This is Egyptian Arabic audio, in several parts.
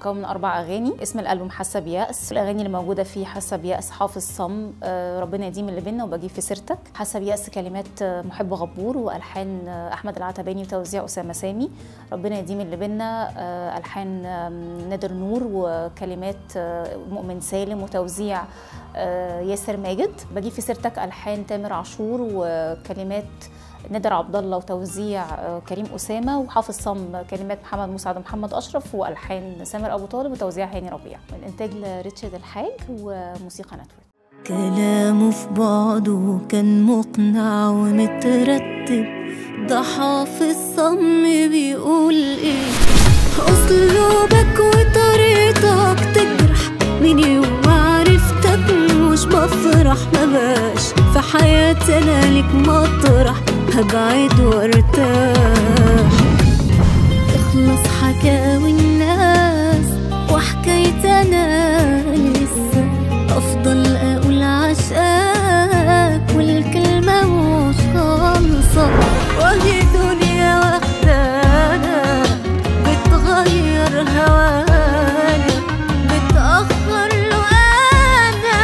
مكون من اربع اغاني اسم الالبوم حاسه بيأس الاغاني اللي موجوده فيه حاسه بيأس حافظ صم آه، ربنا يديم اللي بينا وبجيب في سيرتك حاسه بيأس كلمات آه، محب غبور والحان آه، احمد العتباني وتوزيع اسامه سامي ربنا يديم اللي بينا آه، الحان آم، نادر نور وكلمات آه، مؤمن سالم وتوزيع آه، ياسر ماجد بجيب في سيرتك الحان تامر عاشور وكلمات نادر عبد الله وتوزيع آه، كريم اسامه وحافظ صم كلمات محمد مسعد ومحمد اشرف والحان سامر ابو طالب وتوزيع هاني ربيع من انتاج ريتشارد الحاج وموسيقى نتورك كلامه في بعضه كان مقنع ومترتب ده حافظ صم بيقول ايه اسلوبك وطريقتك تجرح من يوم ما عرفتك مش بفرح ما بقاش في حياتي انا ليك مطرح هبعد وارتاح اخلص حكاوي الناس وحكاية انا لسه افضل اقول عشقك والكلمة مش خالصة وهي دنيا واخدانا بتغير هوانا بتأخر له انا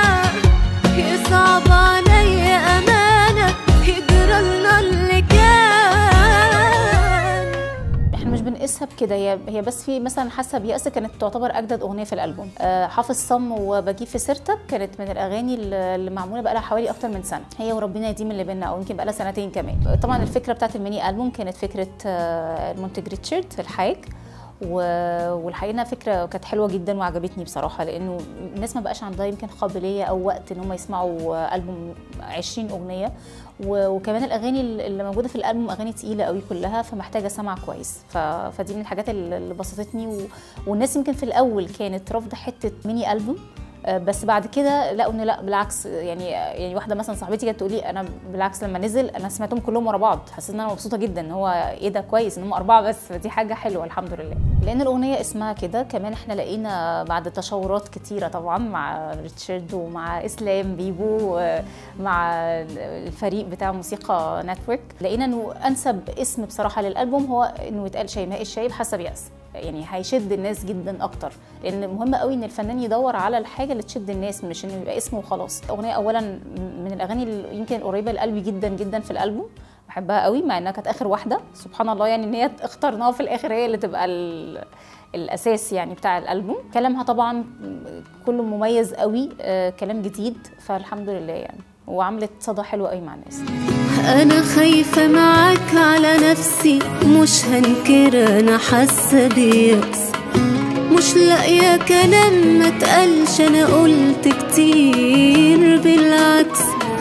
يصعب عليا امانة يجرى لنا اللي كان احنا مش بنقيسها بكده هي هي بس في مثلا حاسه بيأس كانت تعتبر اجدد اغنيه في الالبوم آه، حافظ صم وبجيب في سيرتك كانت من الاغاني اللي اللي معموله بقى لها حوالي اكتر من سنه هي وربنا يديم اللي بينا او يمكن بقى لها سنتين كمان طبعا الفكره بتاعت الميني البوم كانت فكره آه، المنتج ريتشارد الحاج و- والحقيقه إنها فكره كانت حلوه جدا وعجبتني بصراحه لانه الناس ما بقاش عندها يمكن قابليه او وقت ان هم يسمعوا البوم 20 اغنيه و- وكمان الاغاني اللي موجوده في الالبوم اغاني تقيله قوي كلها فمحتاجه سمع كويس ف... فدي من الحاجات اللي اللي بسطتني و... والناس يمكن في الاول كانت رافضه حته ميني البوم آه، بس بعد كده لقوا ان لا بالعكس يعني يعني واحده مثلا صاحبتي كانت تقولي انا بالعكس لما نزل انا سمعتهم كلهم ورا بعض حسيت ان انا مبسوطه جدا ان هو ايه ده كويس ان هم اربعه بس فدي حاجه حلوه الحمد لله لان الاغنيه اسمها كده كمان احنا لقينا بعد تشاورات كتيره طبعا مع ريتشارد ومع اسلام بيبو ومع الفريق بتاع موسيقى نتورك لقينا انه انسب اسم بصراحه للالبوم هو انه يتقال شيماء الشايب حسب يأس يعني هيشد الناس جدا اكتر لان مهم قوي ان الفنان يدور على الحاجه اللي تشد الناس مش انه يبقى اسمه وخلاص الاغنيه اولا من الاغاني اللي يمكن قريبه لقلبي جدا جدا في الالبوم بحبها قوي مع انها كانت اخر واحده سبحان الله يعني ان هي اخترناها في الاخر هي اللي تبقى ال- الاساس يعني بتاع الالبوم كلامها طبعا كله مميز قوي آه كلام جديد فالحمد لله يعني وعملت صدى حلو قوي مع الناس انا خايفة معاك على نفسي مش هنكر انا حاسة بيأس مش لاقية كلام ما تقالش انا قلت كتير بالعكس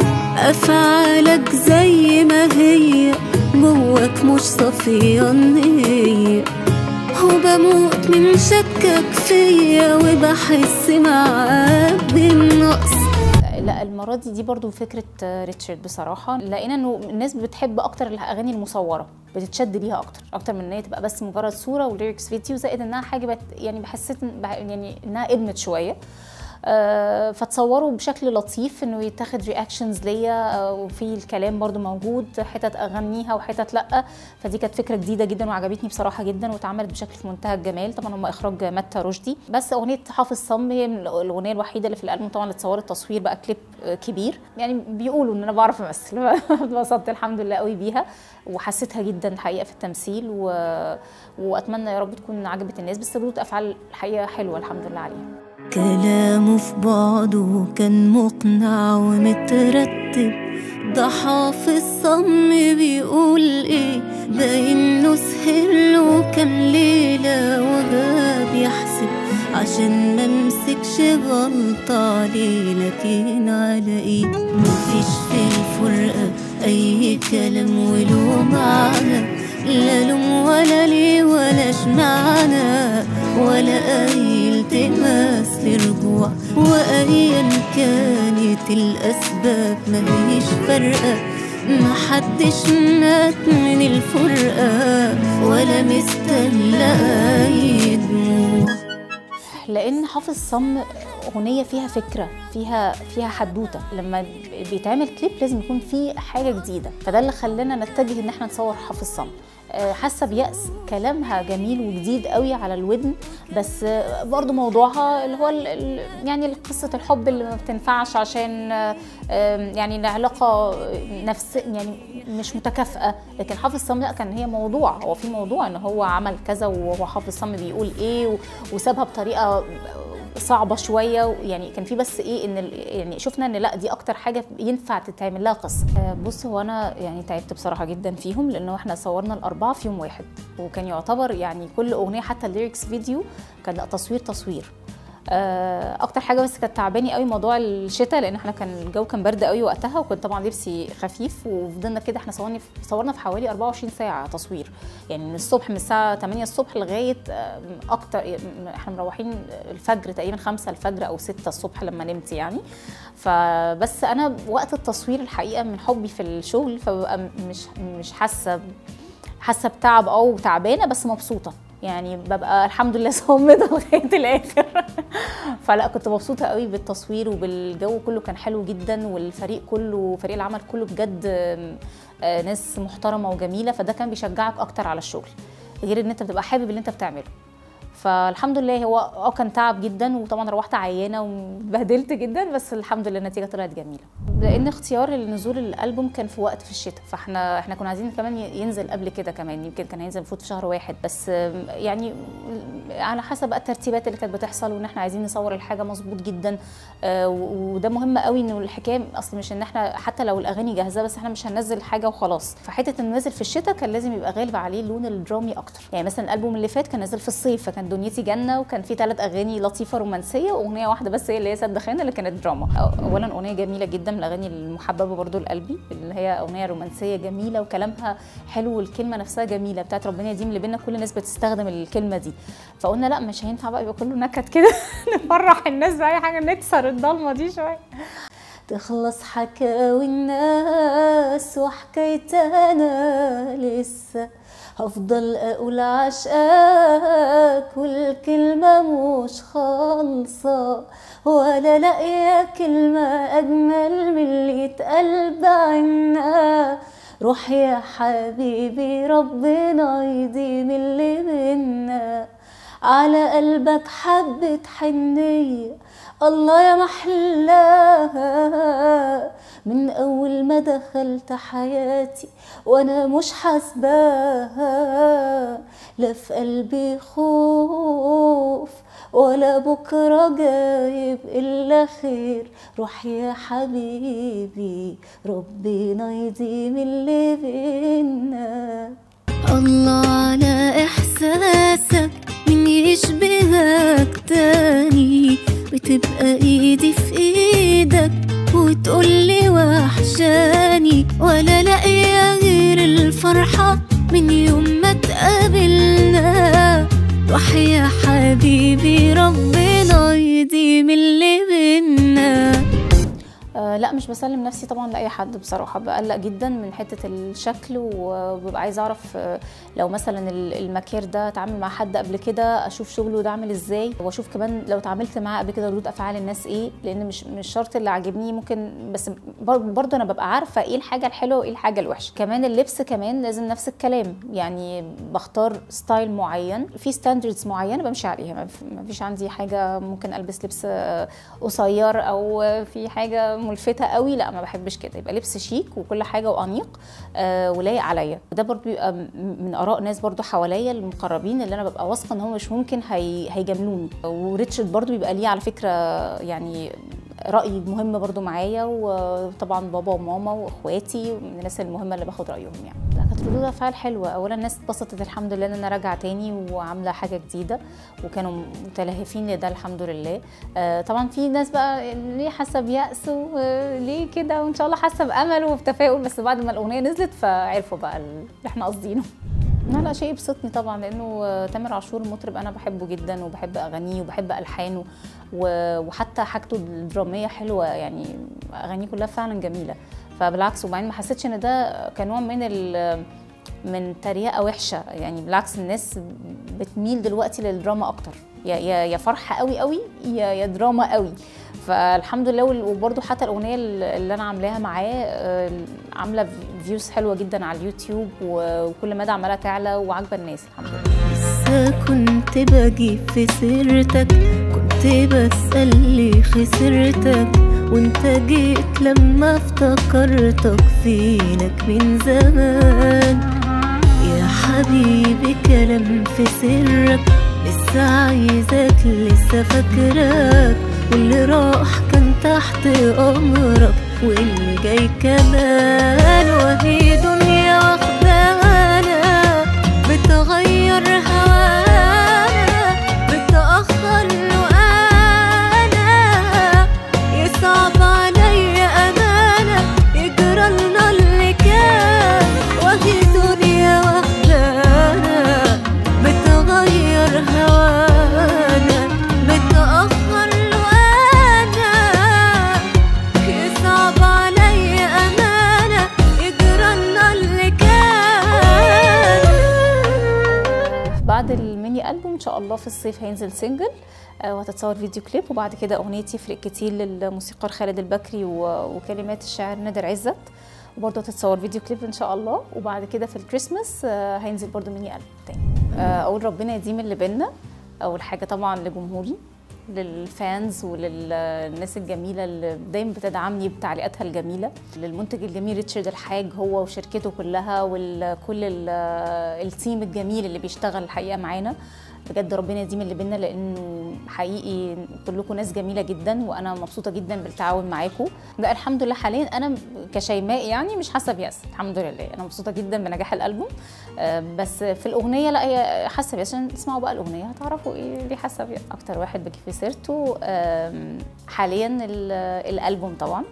افعالك زي ما هي جواك مش صافية النية وبموت من شكك فيا وبحس معاك بالنقص لا المره دي دي برضو فكره آه، ريتشارد بصراحه لقينا انه الناس بتحب اكتر الاغاني المصوره بتتشد ليها اكتر اكتر من ان هي تبقى بس مجرد صوره وليركس فيديو زائد انها حاجه بت يعني بحسيت إن- بح- يعني انها ادمت شويه آه، فتصوروا بشكل لطيف انه يتاخد رياكشنز ليا آه، وفي الكلام برضو موجود حتت اغنيها وحتت لا فدي كانت فكره جديده جدا وعجبتني بصراحه جدا واتعملت بشكل في منتهى الجمال طبعا هم اخراج متى رشدي بس اغنيه حافظ صم هي من الاغنيه الوحيده اللي في الالبوم طبعا اللي اتصورت تصوير بقى كليب آه، كبير يعني بيقولوا ان انا بعرف امثل اتبسطت الحمد لله قوي بيها وحسيتها جدا الحقيقه في التمثيل و... واتمنى يا رب تكون عجبت الناس بس ردود افعال الحقيقه حلوه الحمد لله عليها كلامه في بعضه كان مقنع ومترتب ده حافظ صم بيقول ايه باين له سهر له كام ليلة وغاب يحسب عشان ما امسكش غلطة عليه لكن على ايه مفيش في الفرقة اي كلام وله معنى لا لوم ولا ليه ولا اشمعنى ولا اي التماس لرجوع وايا كانت الاسباب مليش فارقه محدش مات من الفرقه ولا مستنى اي دموع لان حافظ صم اغنيه فيها فكره فيها فيها حدوته لما بيتعمل كليب لازم يكون فيه حاجه جديده فده اللي خلانا نتجه ان احنا نصور حافظ صم آه، حاسه بيأس كلامها جميل وجديد قوي على الودن بس آه، برضو موضوعها اللي هو ال- ال- يعني قصه الحب اللي ما بتنفعش عشان آه، آم، يعني العلاقه نفس يعني مش متكافئه لكن حافظ صم لا كان هي موضوع هو في موضوع ان هو عمل كذا وهو حافظ صم بيقول ايه و- وسابها بطريقه صعبه شويه يعني كان في بس ايه ان ال- يعني شفنا ان لا دي اكتر حاجه ينفع تتعمل لها قصه آه، بص هو انا يعني تعبت بصراحه جدا فيهم لانه احنا صورنا الاربعه في يوم واحد وكان يعتبر يعني كل اغنيه حتى الليركس فيديو كان لا تصوير تصوير آه، اكتر حاجه بس كانت تعباني قوي موضوع الشتاء لان احنا كان الجو كان برد قوي وقتها وكنت طبعا لبسي خفيف وفضلنا كده احنا صورنا صورنا في حوالي 24 ساعه تصوير يعني من الصبح من الساعه 8 الصبح لغايه آه، اكتر احنا مروحين الفجر تقريبا 5 الفجر او 6 الصبح لما نمت يعني فبس انا وقت التصوير الحقيقه من حبي في الشغل فببقى مش مش حاسه حاسه بتعب او تعبانه بس مبسوطه يعني ببقى الحمد لله صامده لغايه الاخر فلا كنت مبسوطه قوي بالتصوير وبالجو كله كان حلو جدا والفريق كله فريق العمل كله بجد آم، آه، ناس محترمه وجميله فده كان بيشجعك اكتر على الشغل غير ان انت بتبقى حابب اللي انت بتعمله فالحمد لله هو اه كان تعب جدا وطبعا روحت عيانه وبهدلت جدا بس الحمد لله النتيجه طلعت جميله لان اختيار نزول الالبوم كان في وقت في الشتاء فاحنا احنا كنا عايزين كمان ينزل قبل كده كمان يمكن كان هينزل المفروض في شهر واحد بس آم، يعني على حسب بقى الترتيبات اللي كانت بتحصل وان احنا عايزين نصور الحاجه مظبوط جدا آه، و- وده مهم قوي انه الحكايه اصل مش ان احنا حتى لو الاغاني جاهزه بس احنا مش هننزل حاجه وخلاص فحته انه نازل في الشتاء كان لازم يبقى غالب عليه اللون الدرامي اكتر يعني مثلا الالبوم اللي فات كان نازل في الصيف فكان دنيتي جنه وكان فيه ثلاث اغاني لطيفه رومانسيه واغنيه واحده بس هي اللي هي سد خانه اللي كانت دراما أو- اولا اغنيه جميله جدا من الاغاني المحببه برضو لقلبي اللي هي اغنيه رومانسيه جميله وكلامها حلو والكلمه نفسها جميله بتاعت ربنا يديم اللي بينا كل الناس بتستخدم الكلمه دي فقلنا لا مش هينفع بقى يبقى كله نكد كده نفرح الناس باي حاجه نكسر الضلمه دي شويه تخلص حكاوي الناس وحكايت انا لسه هفضل اقول عشقك والكلمة مش خالصة ولا لاقية كلمة اجمل من اللي اتقال بعنا روح يا حبيبي ربنا يديم اللي بينا على قلبك حبة حنية الله يا محلاها من أول ما دخلت حياتي وأنا مش حاسباها لا في قلبي خوف ولا بكرة جايب إلا خير روح يا حبيبي ربنا يديم اللي بينا الله على إحساسك من يشبهك تاني بتبقى إيدي في إيدك وتقولي وحشاني ولا لاقية غير الفرحة من يوم ما تقابلنا روح يا حبيبي ربنا يديم اللي بينا آه لا مش بسلم نفسي طبعا لاي حد بصراحه بقلق جدا من حته الشكل وببقى عايزه اعرف آه، لو مثلا ال- المكير ده اتعامل مع حد قبل كده اشوف شغله ده عامل ازاي واشوف كمان لو اتعاملت معاه قبل كده ردود افعال الناس ايه لان مش مش شرط اللي عاجبني ممكن بس بر- برضه انا ببقى عارفه ايه الحاجه الحلوه وايه الحاجه الوحشه كمان اللبس كمان لازم نفس الكلام يعني بختار ستايل معين في ستاندردز معينه بمشي عليها ما في- ما فيش عندي حاجه ممكن البس لبس آه، قصير او في حاجه ملفته قوي لا ما بحبش كده يبقى لبس شيك وكل حاجه وانيق آه، ولايق عليا وده برضو بيبقى م- من اراء ناس برضو حواليا المقربين اللي انا ببقى واثقه ان هم مش ممكن هي هيجاملوني وريتشارد برضو بيبقى ليه على فكره يعني راي مهم برضو معايا وطبعا بابا وماما واخواتي من الناس المهمه اللي باخد رايهم يعني لا كانت ردود افعال حلوه اولا الناس اتبسطت الحمد لله ان انا راجعه تاني وعامله حاجه جديده وكانوا متلهفين لده الحمد لله آه، طبعا في ناس بقى ليه حاسه بيأس وليه كده وان شاء الله حاسه بامل وبتفاؤل بس بعد ما الاغنيه نزلت فعرفوا بقى اللي احنا قاصدينه لا لا شيء يبسطني طبعا لانه تامر عاشور مطرب انا بحبه جدا وبحب اغانيه وبحب الحانه و- وحتى حاجته الدراميه حلوه يعني اغانيه كلها فعلا جميله فبالعكس وبعدين ما حسيتش ان ده كنوع من ال من تريقه وحشه يعني بالعكس الناس بتميل دلوقتي للدراما اكتر يا يا يا فرحه قوي قوي يا يا دراما قوي فالحمد لله وال- وبرضه حتى الاغنيه اللي انا عاملاها معاه آه، عامله فيوز حلوه جدا على اليوتيوب و- وكل مدى عماله تعلى وعاجبه الناس الحمد لله لسه كنت بجيب في سيرتك كنت بسأل لي خسرتك وانت جيت لما افتكرتك فينك من زمان يا حبيبي كلام في سرك لسه عايزك لسه فاكرك واللي راح كان تحت امرك واللي جاي كمان وهي دنيا واخدانا بتغير هوانا بتأخر له أنا يصعب عليا أمانة يجرى لنا اللي كان وهي دنيا واخدانا بتغير هوانا بتأخر له أنا يصعب عليا أمانة يجرى لنا اللي كان بعد الميني البوم ان شاء الله في الصيف هينزل سنجل آه، وهتتصور فيديو كليب وبعد كده اغنيه يفرق كتير للموسيقار خالد البكري و- وكلمات الشاعر نادر عزت وبرضه هتتصور فيديو كليب ان شاء الله وبعد كده في الكريسماس آه، هينزل برضه ميني البوم تاني آه، اقول ربنا يديم اللي بينا اول حاجه طبعا لجمهوري للفانز وللناس الجميله اللي دايما بتدعمني بتعليقاتها الجميله للمنتج الجميل ريتشارد الحاج هو وشركته كلها وكل التيم الجميل اللي بيشتغل الحقيقه معانا بجد ربنا يديم اللي بينا لانه حقيقي كلكم ناس جميله جدا وانا مبسوطه جدا بالتعاون معاكم لا الحمد لله حاليا انا كشيماء يعني مش حاسه بيأس الحمد لله انا مبسوطه جدا بنجاح الالبوم آه، بس في الاغنيه لا هي حاسه بيأس عشان تسمعوا بقى الاغنيه هتعرفوا ايه ليه حاسه بيأس اكتر واحد بجيب في سيرته آم، حاليا ال- الالبوم طبعا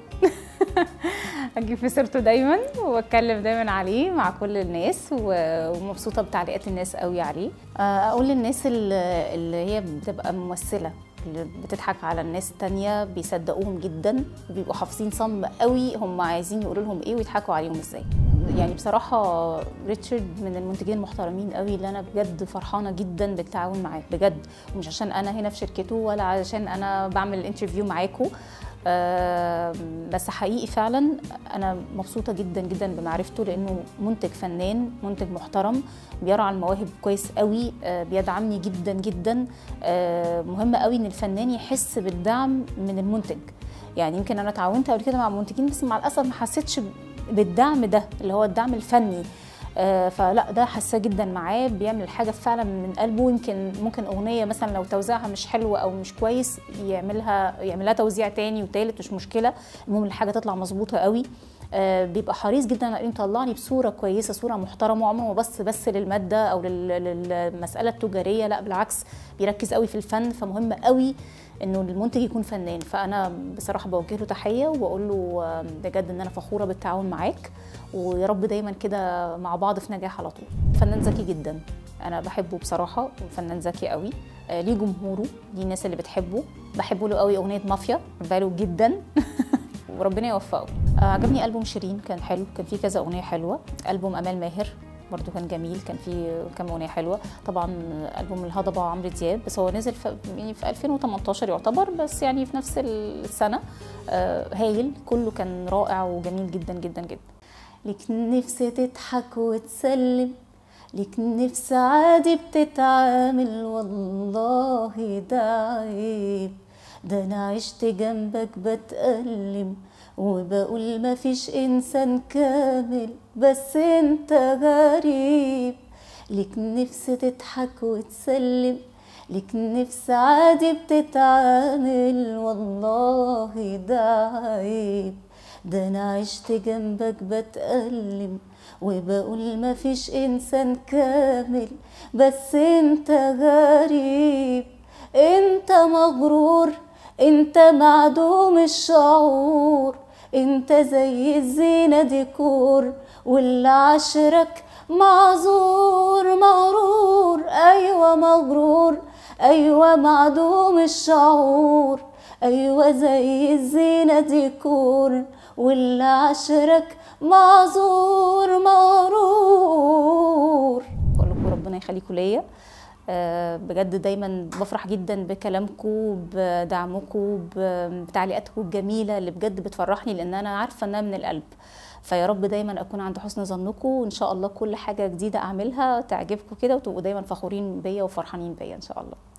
اجيب في سيرته دايما واتكلم دايما عليه مع كل الناس و- ومبسوطه بتعليقات الناس قوي عليه آه، اقول للناس اللي اللي هي بتبقى ممثله اللي بتضحك على الناس التانية بيصدقوهم جدا وبيبقوا حافظين صم قوي هم عايزين يقولوا لهم ايه ويضحكوا عليهم ازاي يعني بصراحة ريتشارد من المنتجين المحترمين قوي اللي أنا بجد فرحانة جدا بالتعاون معاه بجد ومش عشان أنا هنا في شركته ولا عشان أنا بعمل الانترفيو معاكم آه، بس حقيقي فعلا انا مبسوطه جدا جدا بمعرفته لانه منتج فنان منتج محترم بيرعى المواهب كويس قوي آه، بيدعمني جدا جدا آه، مهم قوي ان الفنان يحس بالدعم من المنتج يعني يمكن انا اتعاونت قبل كده مع منتجين بس مع الاسف ما حسيتش بالدعم ده اللي هو الدعم الفني آه، فلا ده حساه جدا معاه بيعمل حاجه فعلا من قلبه يمكن ممكن اغنيه مثلا لو توزيعها مش حلو او مش كويس يعملها يعملها توزيع تاني وتالت مش مشكله المهم الحاجه تطلع مظبوطه قوي آه، بيبقى حريص جدا على انه يطلعني بصوره كويسه صوره محترمه عمره ما بص بس للماده او لل- للمساله التجاريه لا بالعكس بيركز قوي في الفن فمهم قوي انه المنتج يكون فنان فانا بصراحه بوجه له تحيه وبقول له آه، بجد ان انا فخوره بالتعاون معاك ويا رب دايما كده مع بعض في نجاح على طول فنان ذكي جدا انا بحبه بصراحه فنان ذكي قوي آه، ليه جمهوره ليه الناس اللي بتحبه بحبه له قوي اغنيه مافيا بحبها جدا وربنا يوفقه آه، عجبني البوم شيرين كان حلو كان فيه كذا اغنيه حلوه البوم امال ماهر برضو كان جميل كان فيه كام اغنيه حلوه طبعا البوم الهضبه عمرو دياب بس هو نزل في يعني في 2018 يعتبر بس يعني في نفس السنه آه، هايل كله كان رائع وجميل جدا جدا جدا ليك نفس تضحك وتسلم ليك نفس عادي بتتعامل والله ده عيب ده انا عشت جنبك بتألم وبقول مفيش انسان كامل بس انت غريب ليك نفس تضحك وتسلم ليك نفس عادي بتتعامل والله ده عيب ده انا عشت جنبك بتألم وبقول مفيش انسان كامل بس انت غريب انت مغرور انت معدوم الشعور انت زي الزينة ديكور واللي عشرك معذور مغرور ايوه مغرور ايوه معدوم الشعور ايوه زي الزينة ديكور واللي عشرك معذور مغرور بقول لكم ربنا يخليكم ليا آه، بجد دايما بفرح جدا بكلامكم بدعمكم بتعليقاتكم الجميله اللي بجد بتفرحني لان انا عارفه انها من القلب فيا رب دايما اكون عند حسن ظنكم وان شاء الله كل حاجه جديده اعملها تعجبكم كده وتبقوا دايما فخورين بيا وفرحانين بيا ان شاء الله